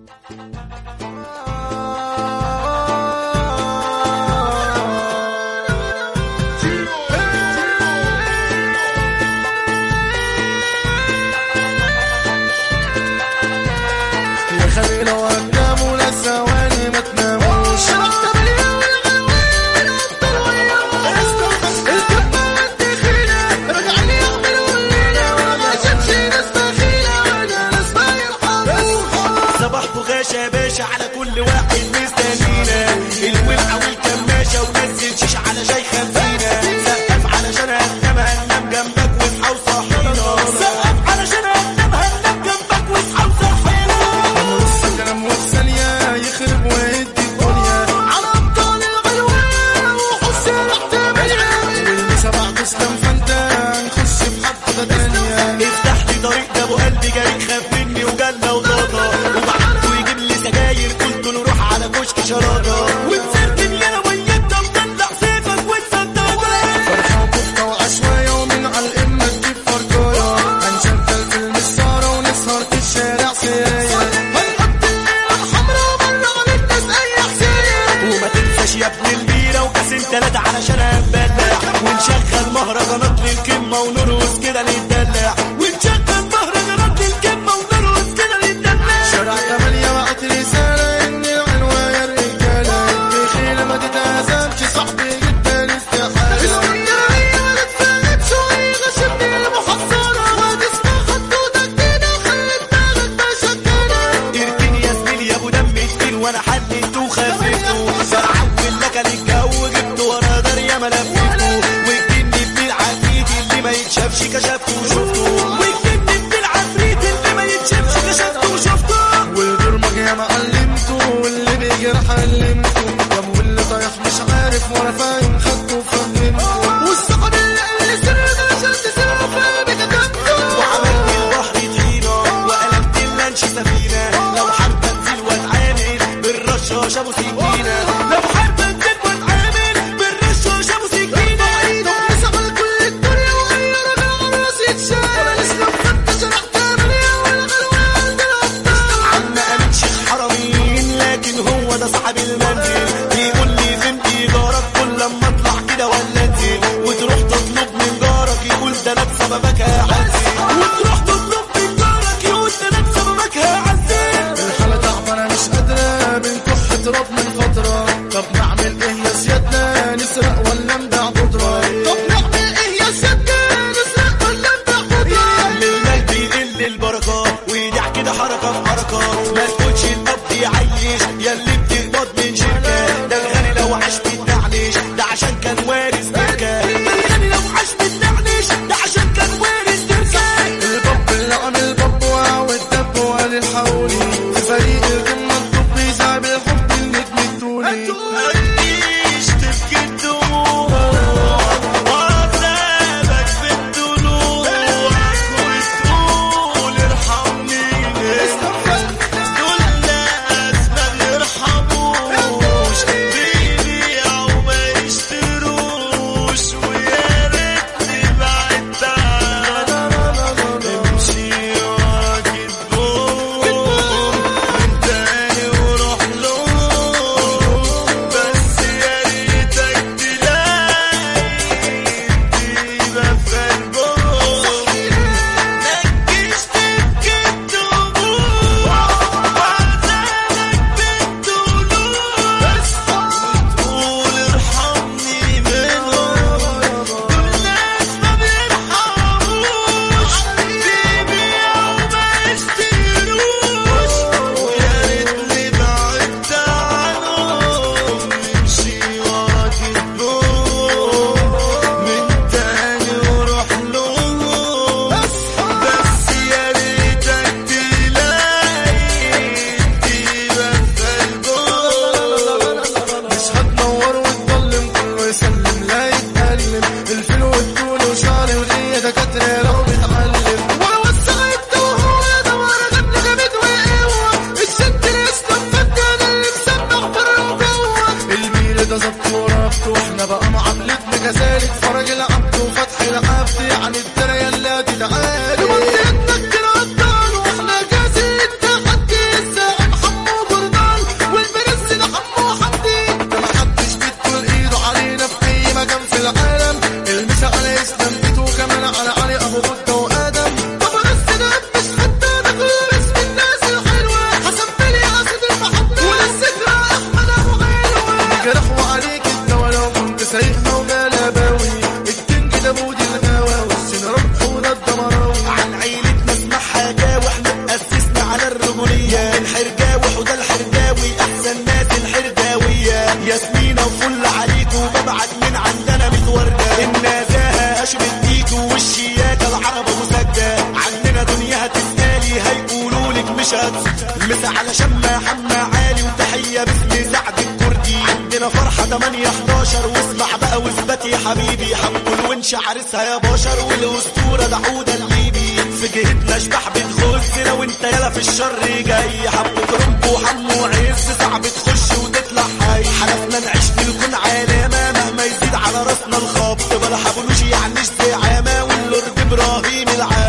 يا خلينا وهتناموا لا ثواني ما تناموش صباح بغاشة يا باشا على كل واحد مستنينا الولعة والكماشة ونزل شيش على شاي خفينا سقف علشان هننام هننام جنبك واصحى وصحينا سقف علشان هننام هننام جنبك واصحى وصحينا نص كلام وفي ثانية يخرب ويدي الدنيا على أبطال الغلوان وحسين احتمالية والمسا بعد اسلام فانتا نخش في حفلة تانية افتح لي طريق ده ابو قلبي جريء خاف مني وجالنا وطاطا وبعته يجيب لي سجاير قلت له روح على كشك شراطة وتسركن يا انا وياك مطلع سيفك وتصدقها فرحة وكفتة وعشوائية ومن على القمة تجيب فرقاية هنشغل فيلم السهرة ونسهر في الشارع سياية هنحط الليلة الحمرا وبرا على الناس أي حساية وما تنساش يا ابن البيرة وكاسين تلاتة علشان هنبلع ونشغل مهرجانات للكمة ونرقص كده نتدلع ونشغل مهرجانات للكمة ونرقص كده نتدلع شارع تمانية بقت رسالة إن العنواية الرجالة بخيلة ما تتهزمش صاحبي جدا استحالة الإسكندرية ما تتفاجئش وهي غشمني المحصرة وهتسمع خطوطة جديدة خلي دماغك مشكلة اركن يا زميلي يا ابو دم تقيل وانا حليته وخفيته فرعون لك للجو جبته ورا دار يا ملفته وجدني ابن العفريت اللي ما يتشافش كشفته وشفته وجدني ابن العفريت اللي ما يتشافش كشفته وشفته والبرمج يا معلمته واللي بيجرح علمته طب واللي طايح مش عارف ولا فاهم خدته وفهمته والصحاب اللي اللي سرنا عشان تسرق فاهم كتبته وعملت البحر طحينة وقلبت اللانش سفينة لو حرب انزل واتعامل بالرشاش ابو سكينة لو حرب انزل واتعامل بالرشاش ابو سكينة طب نسأل كل الدنيا وهي راجع على راس يتشال الاسلام خدت شرح تمانية والغلوان ده الأبطال عم امين شيخ حرمين لكن هو ده صاحب المنزل بيقول لي فين ايجارك كل لما اطلع كده ولا انزل وتروح تطلب من جارك يقول ده انا بسببك هعزل وتروح تطلب من جارك يقول ده انا بسببك هعزل الحالة تعبانة مش قادرة بنكح تراب من فترة طب نعمل ايه يا سيادنا نسرق ولا نبيع قدرة طب نعمل ايه يا سيادنا نسرق ولا نبيع قدرة من المال بيقل البركة ويدع كده حركة في حركة ما تقولش القبض يعيش يا اللي بتقبض من شركة ده الغني لو عاش بتنعنش ده عشان كان وارث تركة ده الغني لو عاش بتنعنش ده عشان كان وارث تركة الباب اللي عامل باب والدب وقال الحولي في فريق القمة الطبي زعب الحب النجم الدولي متجيش تبكي الدموع وعذابك في الدلوع وتقول ارحمني دول ناس ما بيرحموش بيبيعوا ما يشتروش ويا ريتني بعدت عنك امشي ورا كدبهم من تاني وروح لهم بس الحربوية الحرجاوي حوده الحرجاوي احسن ناس الحرجاوية ياسمينة وفل عليكم ببعت من عندنا متوردة النزاهة هاشم الديكو والشياكة العرب ابو سجة عندنا دنيا هتسألي هيقولوا لك مش هتس مسا على شمة حمى عالي وتحية باسم سعد الكردي عندنا فرحة 8 11 واسمع بقى واثبت يا حبيبي حبوا الونش عرسها يا بشر والاسطورة دعودة الليبي في جهتنا اشبح بتخزنا وانت يلا في الشر جاي حبوا كرنب وحمو عز صعب تخش وتطلع حي حلفنا نعيش في الكون علامة مهما يزيد على راسنا الخبط بلا حبلوش يعني زعامة واللورد ابراهيم العالم